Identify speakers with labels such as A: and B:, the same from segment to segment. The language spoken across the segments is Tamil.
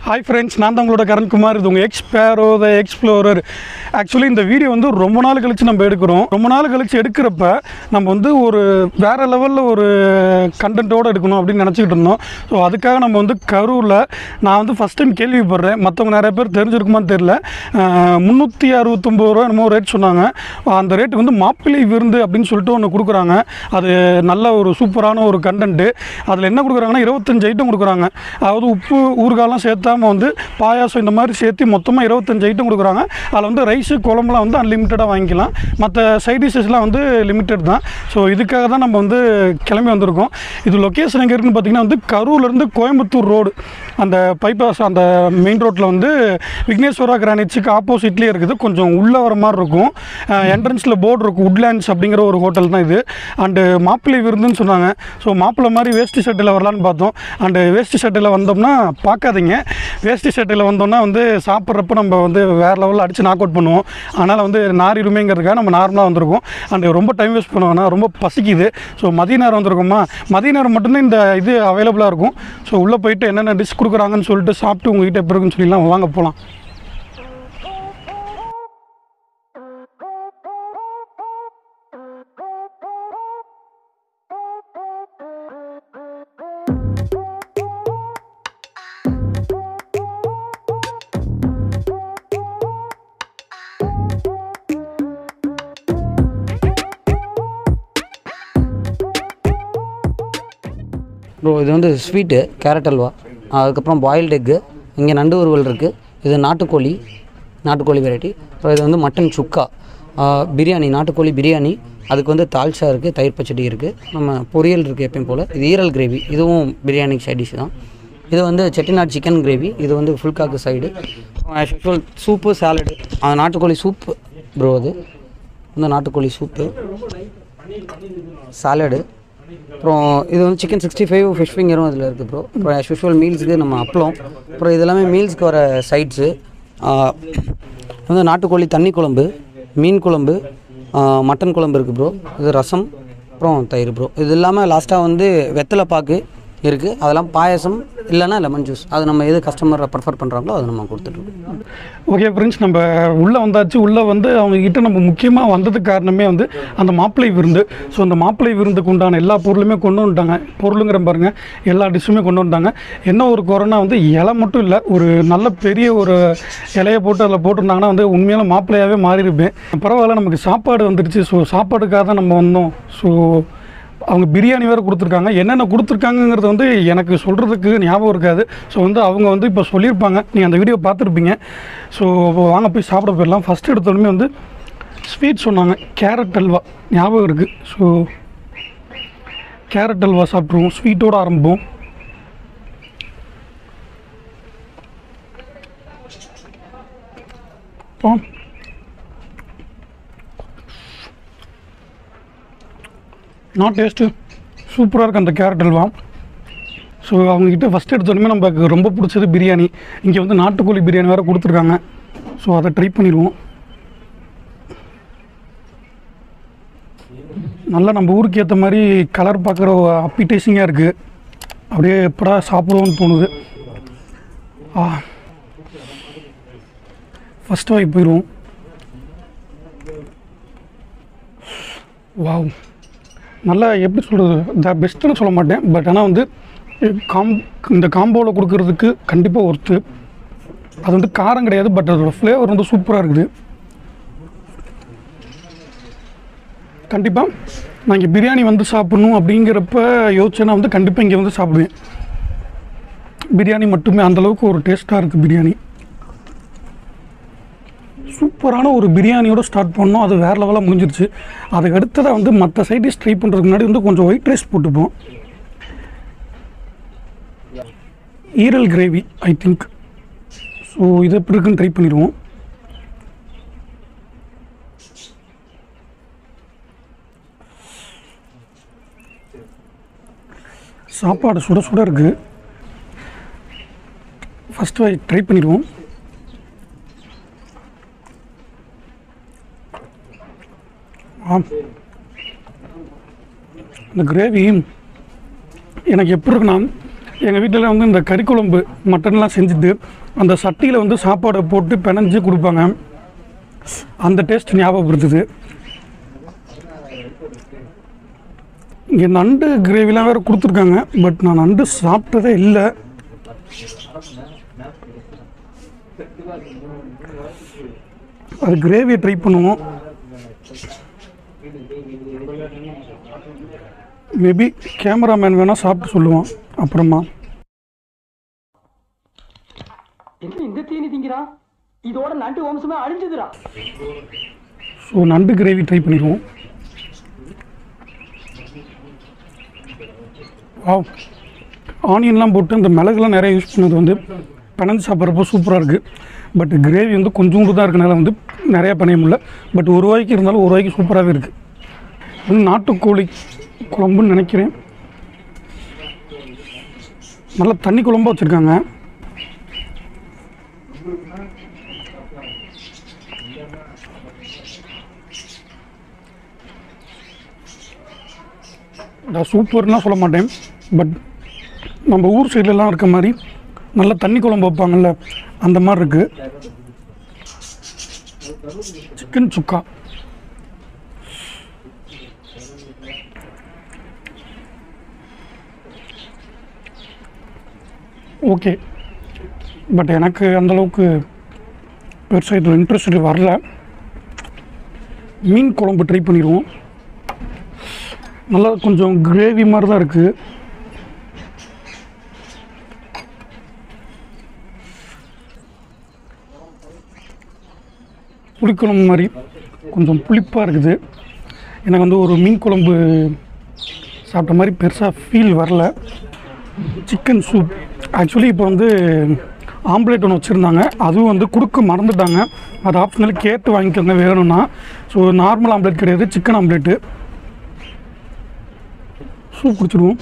A: ஹாய் ஃப்ரெண்ட்ஸ் நான் தான் உங்களோட கரண்குமார் இது உங்கள் எக்ஸ்பேரோ த எக்ஸ்ப்ளோரர் ஆக்சுவலி இந்த வீடியோ வந்து ரொம்ப நாள் கழித்து நம்ம எடுக்கிறோம் ரொம்ப நாள் கழித்து எடுக்கிறப்ப நம்ம வந்து ஒரு வேறு லெவலில் ஒரு கண்டென்ட்டோடு எடுக்கணும் அப்படின்னு நினச்சிக்கிட்டு இருந்தோம் ஸோ அதுக்காக நம்ம வந்து கரூரில் நான் வந்து ஃபஸ்ட் டைம் கேள்விப்படுறேன் மற்றவங்க நிறைய பேர் தெரிஞ்சிருக்குமான்னு தெரில முந்நூற்றி அறுபத்தொம்பது ரூபா என்னமோ ரேட் சொன்னாங்க அந்த ரேட்டுக்கு வந்து மாப்பிள்ளை விருந்து அப்படின்னு சொல்லிட்டு ஒன்று கொடுக்குறாங்க அது நல்ல ஒரு சூப்பரான ஒரு கண்டென்ட்டு அதில் என்ன கொடுக்குறாங்கன்னா இருபத்தஞ்சு ஐட்டம் கொடுக்குறாங்க அதாவது உப்பு ஊறுகாலாம் சேர்த்தாம வந்து பாயாசம் இந்த மாதிரி சேர்த்து மொத்தமாக இருபத்தஞ்சு ஐட்டம் கொடுக்குறாங்க அதில் வந்து ரைஸு குழம்புலாம் வந்து அன்லிமிட்டடாக வாங்கிக்கலாம் மற்ற சைட் டிஷஸ்லாம் வந்து லிமிட்டட் தான் ஸோ இதுக்காக தான் நம்ம வந்து கிளம்பி வந்திருக்கோம் இது லொக்கேஷன் எங்கே இருக்குன்னு பார்த்தீங்கன்னா வந்து கரூர்லேருந்து கோயம்புத்தூர் ரோடு அந்த பைபாஸ் அந்த மெயின் ரோட்டில் வந்து விக்னேஸ்வரா கிரானிட்ஸுக்கு ஆப்போசிட்லேயே இருக்குது கொஞ்சம் உள்ளே வர மாதிரி இருக்கும் என்ட்ரன்ஸில் போர்டு இருக்கும் உட்லேண்ட்ஸ் அப்படிங்கிற ஒரு ஹோட்டல் தான் இது அண்டு மாப்பிள்ளை விருந்துன்னு சொன்னாங்க ஸோ மாப்பிள்ளை மாதிரி வேஷ்டி சட்டையில் வரலான்னு பார்த்தோம் அண்டு வேஷ்டி சட்டையில் வந்தோம்னா பார்க்காதீங்க வேஷ்டி சட்டையில் வந்தோம்னா வந்து சாப்பிட்றப்ப நம்ம வந்து வேறு லெவலில் அடித்து நாக் அவுட் பண்ணுவோம் அதனால் வந்து நாரிருமைங்கிறதுக்காக நம்ம நார்மலாக வந்திருக்கோம் அண்டு ரொம்ப டைம் வேஸ்ட் பண்ணுவோம்னா ரொம்ப பசிக்குது ஸோ மதிய நேரம் வந்திருக்கோமா மதிய நேரம் மட்டும்தான் இந்த இது அவைலபிளாக இருக்கும் ஸோ உள்ளே போயிட்டு என்னென்ன டிஷ் கொடுக்குறாங்கன்னு சொல்லிட்டு சாப்பிட்டு உங்ககிட்ட எப்படி இருக்குன்னு சொல்லிடலாம் வாங்க போகலாம்
B: ப்ரோ இது வந்து ஸ்வீட்டு கேரட் அல்வா அதுக்கப்புறம் பாயில்டு எக்கு இங்கே நண்டு வறுவல் இருக்குது இது நாட்டுக்கோழி நாட்டுக்கோழி வெரைட்டி அப்புறம் இது வந்து மட்டன் சுக்கா ஆ, பிரியாணி நாட்டுக்கோழி பிரியாணி அதுக்கு வந்து தால்ச்சா இருக்குது தயிர் பச்சடி இருக்குது நம்ம பொரியல் இருக்குது எப்பயும் போல் இது ஈரல் கிரேவி இதுவும் பிரியாணிக்கு சைட் டிஷ் தான் இது வந்து செட்டிநாட் சிக்கன் கிரேவி இது வந்து ஃபுல்காக்கு side as usual soup salad நாட்டுக்கோழி சூப் ப்ரோ அது வந்து நாட்டுக்கோழி சூப்பு சாலடு அப்புறம் இது வந்து சிக்கன் சிக்ஸ்டி ஃபைவ் ஃபிஷ் ஃபிங்கரும் இதில் இருக்குது ப்ரோ அப்புறம் ஆஸ் யூஷுவல் மீல்ஸுக்கு நம்ம அப்பளம் அப்புறம் இது எல்லாமே மீல்ஸ்க்கு வர சைட்ஸு வந்து நாட்டுக்கோழி தண்ணி குழம்பு மீன் குழம்பு ஆ, மட்டன் குழம்பு இருக்குது ப்ரோ இது ரசம் அப்புறம் தயிர் ப்ரோ இது இல்லாமல் லாஸ்ட்டாக வந்து வெத்தலை பாக்கு இருக்குது அதெல்லாம் பாயசம் இல்லைன்னா லெமன் ஜூஸ் அது நம்ம எது கஸ்டமர் ப்ரிஃபர் பண்ணுறாங்களோ அதை நம்ம கொடுத்துட்ருக்கோம்
A: ஓகே ஃப்ரெண்ட்ஸ் நம்ம உள்ளே வந்தாச்சு உள்ளே வந்து அவங்க கிட்ட நம்ம முக்கியமாக வந்ததுக்கு காரணமே வந்து அந்த மாப்பிள்ளை விருந்து ஸோ அந்த மாப்பிள்ளை விருந்துக்கு உண்டான எல்லா பொருளுமே கொண்டு வந்துட்டாங்க பொருளுங்கிற பாருங்க எல்லா டிஷ்ஷுமே கொண்டு வந்துட்டாங்க என்ன ஒரு கொரோனா வந்து இலை மட்டும் இல்லை ஒரு நல்ல பெரிய ஒரு இலையை போட்டு அதில் போட்டிருந்தாங்கன்னா வந்து உண்மையான மாப்பிள்ளையாகவே மாறியிருப்பேன் பரவாயில்ல நமக்கு சாப்பாடு வந்துடுச்சு ஸோ சாப்பாடுக்காக தான் நம்ம வந்தோம் ஸோ அவங்க பிரியாணி வேறு கொடுத்துருக்காங்க என்னென்ன கொடுத்துருக்காங்கங்கிறது வந்து எனக்கு சொல்கிறதுக்கு ஞாபகம் இருக்காது ஸோ வந்து அவங்க வந்து இப்போ சொல்லியிருப்பாங்க நீங்கள் அந்த வீடியோ பார்த்துருப்பீங்க ஸோ வாங்க போய் சாப்பிட போயிடலாம் ஃபஸ்ட் எடுத்தோடனே வந்து ஸ்வீட் சொன்னாங்க கேரட் அல்வா ஞாபகம் இருக்குது ஸோ கேரட் அல்வா சாப்பிட்ருவோம் ஸ்வீட்டோடு ஆரம்பிப்போம் அப்புறம் நாட் டேஸ்ட்டு சூப்பராக இருக்குது அந்த கேரட் அல்வா ஸோ அவங்கக்கிட்ட ஃபஸ்ட் எடுத்தோடனே நமக்கு ரொம்ப பிடிச்சது பிரியாணி இங்கே வந்து நாட்டுக்கோழி பிரியாணி வேறு கொடுத்துருக்காங்க ஸோ அதை ட்ரை பண்ணிடுவோம் நல்லா நம்ம ஊருக்கு ஏற்ற மாதிரி கலர் பார்க்குற அப்பிடைசிங்காக இருக்குது அப்படியே எப்படா சாப்பிடுவோன்னு தோணுது ஆ ஃபஸ்ட் வாய் போயிடுவோம் வாவ் நல்லா எப்படி சொல்கிறது த பெஸ்ட்டுன்னு சொல்ல மாட்டேன் பட் ஆனால் வந்து காம் இந்த காம்போவில் கொடுக்கறதுக்கு கண்டிப்பாக ஒர்த்து அது வந்து காரம் கிடையாது பட் அதோட ஃப்ளேவர் வந்து சூப்பராக இருக்குது கண்டிப்பாக நான் இங்கே பிரியாணி வந்து சாப்பிட்ணும் அப்படிங்கிறப்ப யோசிச்சேன்னா வந்து கண்டிப்பாக இங்கே வந்து சாப்பிடுவேன் பிரியாணி மட்டுமே அந்தளவுக்கு ஒரு டேஸ்ட்டாக இருக்குது பிரியாணி சூப்பரான ஒரு பிரியாணியோட ஸ்டார்ட் பண்ணோம் அது வேறு லெவலாக முடிஞ்சிருச்சு அதுக்கு அடுத்ததாக வந்து மற்ற சைடிஷ் ட்ரை பண்ணுறதுக்கு முன்னாடி வந்து கொஞ்சம் ஒயிட் ரைஸ் போட்டுப்போம் ஈரல் கிரேவி ஐ திங்க் ஸோ இது எப்படி இருக்குன்னு ட்ரை பண்ணிடுவோம் சாப்பாடு சுட சுட இருக்குது ஃபஸ்ட்டு ட்ரை பண்ணிடுவோம் ஆம் இந்த கிரேவி எனக்கு எப்படி இருக்குன்னா எங்கள் வீட்டில் வந்து இந்த கறி குழம்பு மட்டன்லாம் செஞ்சுட்டு அந்த சட்டியில் வந்து சாப்பாடை போட்டு பிணைஞ்சு கொடுப்பாங்க அந்த டேஸ்ட் ஞாபகப்படுத்துது இங்கே நண்டு கிரேவிலாம் வேறு கொடுத்துருக்காங்க பட் நான் நண்டு சாப்பிட்டதே இல்லை அது கிரேவியை ட்ரை பண்ணுவோம் மேபி கேமராமேன் வேணால் சாப்பிட்டு சொல்லுவான் அப்புறமா
C: என்ன இந்த தீனி திங்கிறான் இதோட நண்டு வம்சமே அழிஞ்சதுடா
A: ஸோ நண்டு கிரேவி ட்ரை பண்ணிடுவோம் வாவ் ஆனியன்லாம் போட்டு இந்த மிளகுலாம் நிறைய யூஸ் பண்ணது வந்து பிணைஞ்சு சாப்பிட்றப்போ சூப்பராக இருக்குது பட் கிரேவி வந்து கொஞ்சோண்டு தான் இருக்கனால வந்து நிறையா பண்ண முடியல பட் ஒரு ரூபாய்க்கு இருந்தாலும் ஒரு ரூபாய்க்கு சூப்பராகவே இருக்குது இது நாட்டுக்கோழி குழம்புன்னு நினைக்கிறேன் நல்லா தண்ணி குழம்பா வச்சுருக்காங்க நான் சூப்பர்லாம் சொல்ல மாட்டேன் பட் நம்ம ஊர் சைட்லலாம் இருக்க மாதிரி நல்ல தண்ணி குழம்பு வைப்பாங்கல்ல அந்த மாதிரி இருக்குது சிக்கன் சுக்கா ஓகே பட் எனக்கு அந்தளவுக்கு பெருசாக இதில் இன்ட்ரெஸ்ட் வரல மீன் குழம்பு ட்ரை பண்ணிடுவோம் நல்லா கொஞ்சம் கிரேவி மாதிரி தான் இருக்குது புளிக்குழம்பு மாதிரி கொஞ்சம் புளிப்பாக இருக்குது எனக்கு வந்து ஒரு மீன் குழம்பு சாப்பிட்ட மாதிரி பெருசாக ஃபீல் வரல சிக்கன் சூப் ஆக்சுவலி இப்போ வந்து ஆம்லேட் ஒன்று வச்சுருந்தாங்க அதுவும் வந்து கொடுக்க மறந்துட்டாங்க அது ஆப்ஷனல் கேட்டு வாங்கிக்கோங்க வேணும்னா ஸோ நார்மல் ஆம்லேட் கிடையாது சிக்கன் ஆம்லேட்டு சூப் குடிச்சிடுவோம்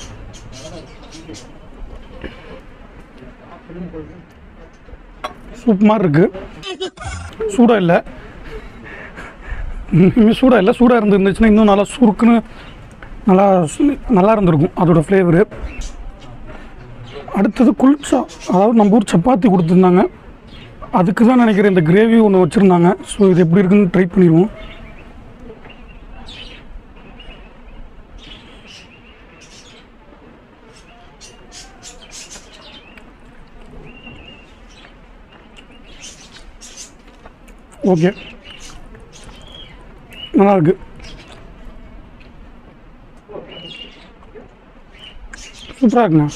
A: சூப் மாதிரி இருக்கு சூடாக இல்லை இன்னும் சூடாக இல்லை சூடாக இருந்துருந்துச்சுன்னா இன்னும் நல்லா சுருக்குன்னு நல்லா சு- நல்லா இருந்திருக்கும் அதோட ஃப்ளேவரு அடுத்தது குல்ச்சா அதாவது நம்ம ஊர் சப்பாத்தி கொடுத்துருந்தாங்க அதுக்கு தான் நினைக்கிறேன் இந்த கிரேவி ஒன்று வச்சுருந்தாங்க ஸோ இது எப்படி இருக்குன்னு ட்ரை பண்ணிடுவோம் ஓகே நல்லா இருக்கு சூப்பராக இருக்குண்ணா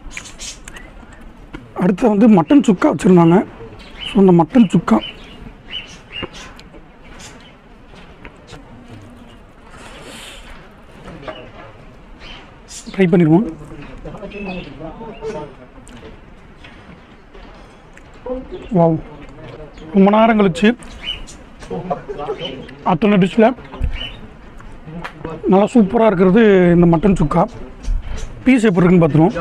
A: அடுத்து வந்து மட்டன் சுக்கா வச்சுருந்தாங்க ஸோ அந்த மட்டன் சுக்கா ட்ரை பண்ணிடுவோம் வாவ் ரொம்ப நேரம் கழிச்சு அத்தனை டிஷ்ஷில் நல்லா சூப்பராக இருக்கிறது இந்த மட்டன் சுக்கா பீஸ் எப்படி இருக்குன்னு பார்த்துருவோம்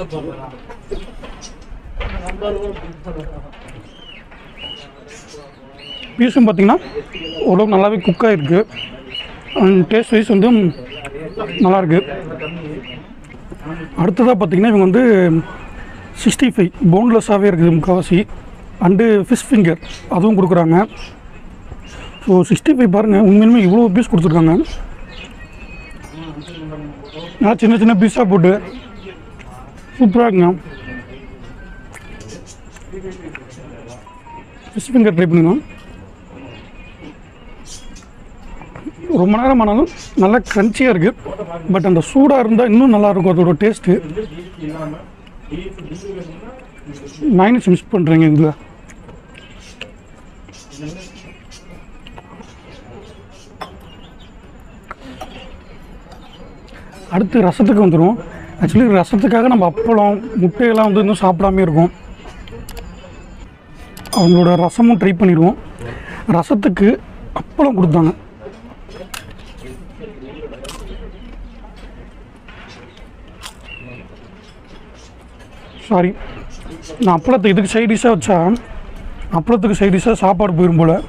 A: பீஸும் பார்த்தீங்கன்னா ஓரளவுக்கு நல்லாவே குக் ஆகிருக்கு அண்ட் டேஸ்ட் வைஸ் வந்து நல்லா இருக்கு அடுத்ததாக பார்த்தீங்கன்னா இவங்க வந்து சிக்ஸ்டி ஃபைவ் போன்லெஸ்ஸாகவே இருக்குது முக்கால்வாசி அண்டு ஃபிஷ் ஃபிங்கர் அதுவும் கொடுக்குறாங்க ஸோ சிக்ஸ்டி ஃபைவ் பாருங்கள் உண்மையிலுமே இவ்வளோ பீஸ் கொடுத்துருக்காங்க நல்லா சின்ன சின்ன பீஸாக போட்டு சூப்பராக இருக்குங்க ஃபிஷ் ஃபிங்கர் ட்ரை பண்ணிடலாம் ரொம்ப நேரம் ஆனாலும் நல்லா க்ரன்ச்சியாக இருக்குது பட் அந்த சூடாக இருந்தால் இன்னும் நல்லா இருக்கும் அதோட டேஸ்ட்டு மைனஸ் மிஸ் பண்ணுறேங்க இதில் அடுத்து ரசத்துக்கு வந்துடும் ஆக்சுவலி ரசத்துக்காக நம்ம அப்பளம் முட்டையெல்லாம் வந்து இன்னும் சாப்பிடாம இருக்கோம் அவங்களோட ரசமும் ட்ரை பண்ணிடுவோம் ரசத்துக்கு அப்பளம் கொடுத்தாங்க சாரி நான் அப்பளத்தை இதுக்கு சைட் டிஷ்ஷாக வச்சா அப்பளத்துக்கு சைட் டிஷ்ஷாக சாப்பாடு போயிடும் போல்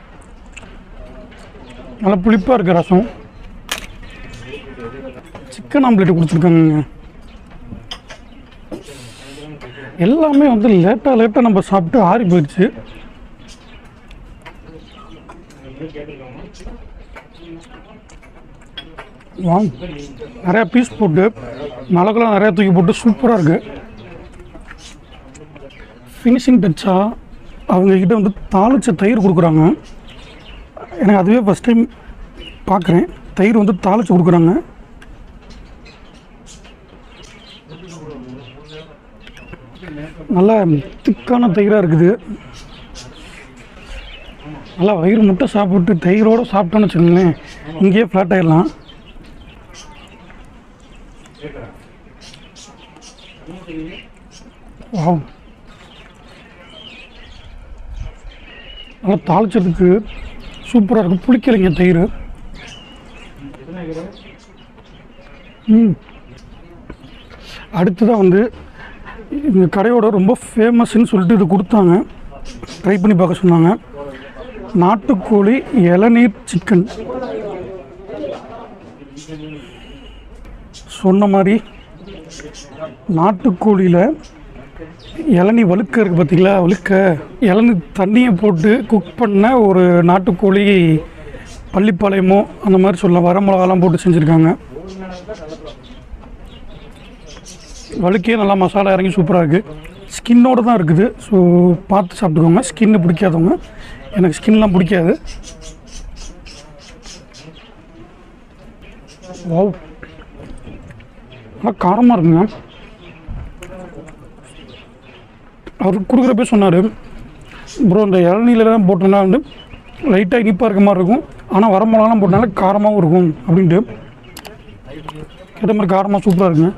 A: நல்லா புளிப்பாக இருக்குது ரசம் சிக்கன் ஆம்லெட் கொடுத்துருக்காங்க எல்லாமே வந்து லேட்டாக லேட்டாக நம்ம சாப்பிட்டு ஆறி போயிடுச்சு வாங்க நிறையா பீஸ் போட்டு மிளகுலாம் நிறையா தூக்கி போட்டு சூப்பராக இருக்குது ஃபினிஷிங் டச்சாக அவங்கக்கிட்ட வந்து தாளிச்ச தயிர் கொடுக்குறாங்க எனக்கு அதுவே ஃபஸ்ட் டைம் பார்க்குறேன் தயிர் வந்து தாளிச்சு கொடுக்குறாங்க நல்லா திக்கான தயிராக இருக்குது நல்லா வயிறு முட்டை சாப்பிட்டு தயிரோடு சாப்பிட்டோன்னு வச்சுக்கோங்களேன் இங்கேயே ஃப்ளாட் ஆயிடலாம் வாவ் நல்லா தாளிச்சதுக்கு சூப்பராக இருக்கும் புளிக்கலைங்க தயிர் ம் அடுத்ததாக வந்து இந்த கடையோட ரொம்ப ஃபேமஸ்ன்னு சொல்லிட்டு இது கொடுத்தாங்க ட்ரை பண்ணி பார்க்க சொன்னாங்க நாட்டுக்கோழி இளநீர் சிக்கன் சொன்ன மாதிரி நாட்டுக்கோழியில் இளநீ வழுக்க இருக்குது பார்த்தீங்களா வழுக்க இளநீ தண்ணியை போட்டு குக் பண்ண ஒரு நாட்டுக்கோழி பள்ளிப்பாளையமோ அந்த மாதிரி சொல்லலாம் வர மிளகாலாம் போட்டு செஞ்சுருக்காங்க வழுக்கே நல்லா மசாலா இறங்கி சூப்பராக இருக்குது ஸ்கின்னோடு தான் இருக்குது ஸோ பார்த்து சாப்பிட்டுக்கோங்க ஸ்கின்னு பிடிக்காதவங்க எனக்கு ஸ்கின்லாம் பிடிக்காது வாவ் நல்லா காரமாக இருக்குங்க அவர் கொடுக்குறப்ப சொன்னார் ப்ரோ இந்த இளநீலாம் போட்டோன்னா வந்து லைட்டாக இனிப்பாக இருக்க மாதிரி இருக்கும் ஆனால் வர மிளகாலாம் போட்டனால காரமாகவும் இருக்கும் அப்படின்ட்டு கேட்ட மாதிரி காரமாக சூப்பராக இருக்குங்க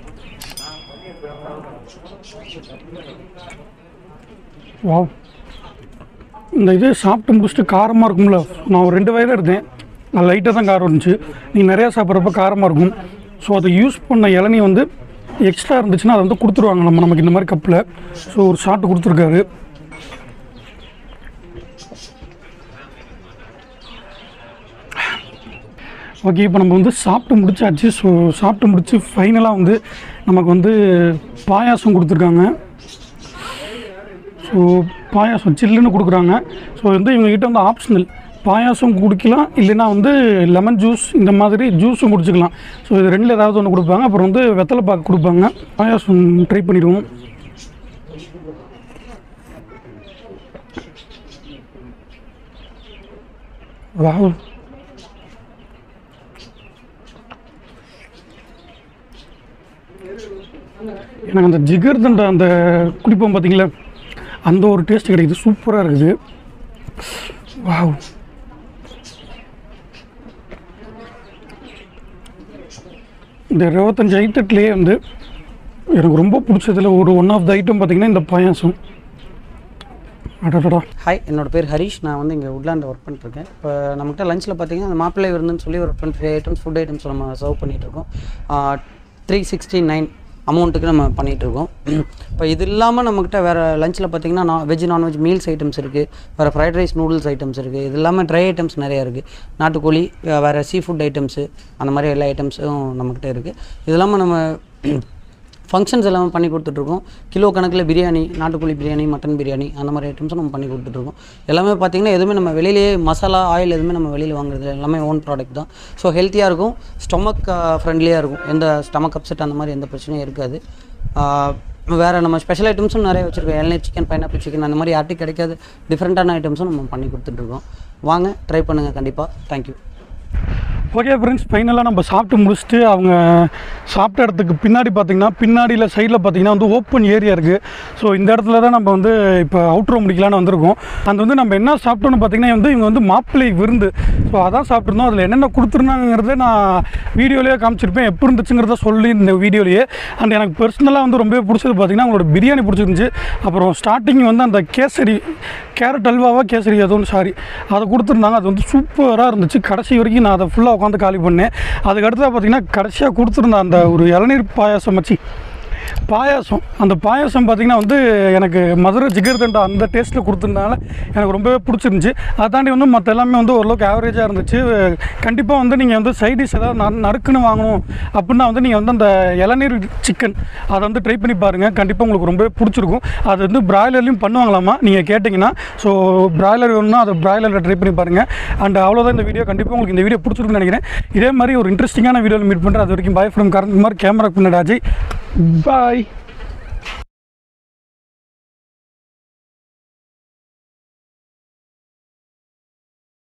A: வாவ் இந்த இது சாப்பிட்டு முடிச்சுட்டு காரமாக இருக்கும்ல நான் ஒரு ரெண்டு வயதாக இருந்தேன் நான் லைட்டாக தான் காரம் இருந்துச்சு நீ நிறையா சாப்பிட்றப்ப காரமாக இருக்கும் ஸோ அதை யூஸ் பண்ண இளநீ வந்து எக்ஸ்ட்ரா இருந்துச்சுன்னா அதை வந்து கொடுத்துருவாங்க நம்ம நமக்கு இந்த மாதிரி கப்பில் ஸோ ஒரு ஷாட்டு கொடுத்துருக்காரு ஓகே இப்போ நம்ம வந்து சாப்பிட்டு முடிச்சாச்சு ஸோ சாப்பிட்டு முடிச்சு ஃபைனலாக வந்து நமக்கு வந்து பாயாசம் கொடுத்துருக்காங்க ஸோ பாயாசம் சில்லுன்னு கொடுக்குறாங்க ஸோ வந்து இவங்ககிட்ட வந்து ஆப்ஷனல் பாயாசம் குடிக்கலாம் இல்லைன்னா வந்து லெமன் ஜூஸ் இந்த மாதிரி ஜூஸும் குடிச்சிக்கலாம் ஸோ இது ரெண்டில் ஏதாவது ஒன்று கொடுப்பாங்க அப்புறம் வந்து வெத்தலை பாக்கு கொடுப்பாங்க பாயாசம் ட்ரை பண்ணிடுவோம் வாவ் எனக்கு அந்த ஜிகர்தண்டை அந்த குடிப்போம் பார்த்தீங்களா அந்த ஒரு டேஸ்ட் கிடைக்குது சூப்பராக இருக்குது வாவ் இந்த இருபத்தஞ்சி ஐட்டத்துலேயே வந்து எனக்கு ரொம்ப பிடிச்சதுல ஒரு ஒன் ஆஃப் த ஐட்டம் பார்த்தீங்கன்னா இந்த பாயாசம் அடடடா
B: ஹாய் என்னோட பேர் ஹரிஷ் நான் வந்து இங்கே உட்லாண்டில் ஒர்க் பண்ணிட்டுருக்கேன் இப்போ நம்மகிட்ட லஞ்சில் பார்த்தீங்கன்னா அந்த மாப்பிள்ளை விருந்துன்னு சொல்லி ஒரு twenty five items food items நம்ம சர்வ் பண்ணிகிட்ருக்கோம் த்ரீ சிக்ஸ்டி நைன் அமௌண்ட்டுக்கு நம்ம பண்ணிகிட்ருக்கோம் இப்போ இது இல்லாமல் நம்மக்கிட்ட வேறு லஞ்சில் பார்த்தீங்கன்னா non veg non veg meals items இருக்குது வேறு ஃப்ரைட் ரைஸ் நூடுல்ஸ் ஐட்டம்ஸ் இருக்குது இது இல்லாமல் ட்ரை ஐட்டம்ஸ் நிறையா இருக்குது நாட்டுக்கோழி வே- வேறு சீ ஃபுட் ஐட்டம்ஸு அந்த மாதிரி எல்லா ஐட்டம்ஸும் நம்மக்கிட்ட இருக்குது இது இல்லாமல் நம்ம ஃபங்க்ஷன்ஸ் எல்லாமே பண்ணி கொடுத்துட்ருக்கோம் கிலோ கணக்கில் பிரியாணி நாட்டுக்கோழி பிரியாணி மட்டன் பிரியாணி அந்த மாதிரி ஐட்டம்ஸும் நம்ம பண்ணி கொடுத்துட்ருக்கோம் எல்லாமே பார்த்திங்கன்னா எதுவுமே நம்ம வெளியிலேயே மசாலா ஆயில் எதுவுமே நம்ம வெளியில் வாங்குறது இல்ல. எல்லாமே ஓன் ப்ராடக்ட் தான் ஸோ ஹெல்த்தியாக இருக்கும் ஸ்டொமக் ஃப்ரெண்ட்லியாக இருக்கும் எந்த ஸ்டமக் அப்செட் அந்த மாதிரி எந்த பிரச்சனையும் இருக்காது வேறு நம்ம ஸ்பெஷல் ஐட்டம்ஸும் நிறைய வச்சுருக்கோம் இளநீர் சிக்கன் பைனாப்பிள் சிக்கன் அந்த மாதிரி யார்ட்டும் கிடைக்காத டிஃப்ரெண்ட்டான ஐட்டம்ஸும் நம்ம பண்ணி கொடுத்துட்ருக்கோம் வாங்க ட்ரை பண்ணுங்கள் கண்டிப்பாக தேங்க்யூ
A: ஓகே ஃப்ரெண்ட்ஸ் ஃபைனலாக நம்ம சாப்பிட்டு முடிச்சுட்டு அவங்க சாப்பிட்ட இடத்துக்கு பின்னாடி பார்த்தீங்கன்னா பின்னாடியில் சைடில் பார்த்தீங்கன்னா வந்து ஓப்பன் ஏரியா இருக்குது ஸோ இந்த இடத்துல தான் நம்ம வந்து இப்போ அவுட்ரோ முடிக்கலான்னு வந்திருக்கோம் அந்த வந்து நம்ம என்ன சாப்பிட்டோன்னு பார்த்தீங்கன்னா வந்து இவங்க வந்து மாப்பிள்ளை விருந்து ஸோ அதான் சாப்பிட்ருந்தோம் அதில் என்னென்ன கொடுத்துருந்தாங்கிறத நான் வீடியோலேயே காமிச்சிருப்பேன் எப்படி இருந்துச்சுங்கிறத சொல்லி இந்த வீடியோலேயே அண்ட் எனக்கு பர்சனலாக வந்து ரொம்பவே பிடிச்சது பார்த்தீங்கன்னா அவங்களோட பிரியாணி பிடிச்சிருந்துச்சு அப்புறம் ஸ்டார்டிங் வந்து அந்த கேசரி கேரட் அல்வாவா கேசரி ஏதோ ஒன்று சாரி அதை கொடுத்துருந்தாங்க அது வந்து சூப்பராக இருந்துச்சு கடைசி வரைக்கும் நான் அதை ஃபுல்லாக உட்காந்து காலி பண்ணேன் அதுக்கு அடுத்தது பார்த்தீங்கன்னா கடைசியாக கொடுத்துருந்த அந்த ஒரு இளநீர் பாயாசம் வச்சு பாயாசம் அந்த பாயாசம் பார்த்திங்கன்னா வந்து எனக்கு மதுரை ஜிகர் தண்டா அந்த டேஸ்ட்டில் கொடுத்ததுனால எனக்கு ரொம்பவே பிடிச்சிருந்துச்சி அதை தாண்டி வந்து மற்ற எல்லாமே வந்து ஓரளவுக்கு ஆவரேஜாக இருந்துச்சு கண்டிப்பாக வந்து நீங்கள் வந்து சைடிஷ் ஏதாவது நறு- நறுக்குன்னு வாங்கணும் அப்படின்னா வந்து நீங்கள் வந்து அந்த இளநீர் சிக்கன் அதை வந்து ட்ரை பண்ணி பாருங்கள் கண்டிப்பாக உங்களுக்கு ரொம்பவே பிடிச்சிருக்கும் அது வந்து பிராய்லர்லையும் பண்ணுவாங்களாமா நீங்கள் கேட்டிங்கன்னா ஸோ பிராய்லர் வேணும்னா அதை பிராய்லரில் ட்ரை பண்ணி பாருங்கள் அண்ட் அவ்வளோதான் இந்த வீடியோ கண்டிப்பாக உங்களுக்கு இந்த வீடியோ பிடிச்சிருக்குன்னு நினைக்கிறேன் இதே மாதிரி ஒரு இன்ட்ரெஸ்டிங்கான வீடியோவில் மீட் பண்ணுறேன் அது வரைக்கும் பாய் ஃப்ரம் கரண்குமார் கேமரா பின்னாடி அஜய் பாய்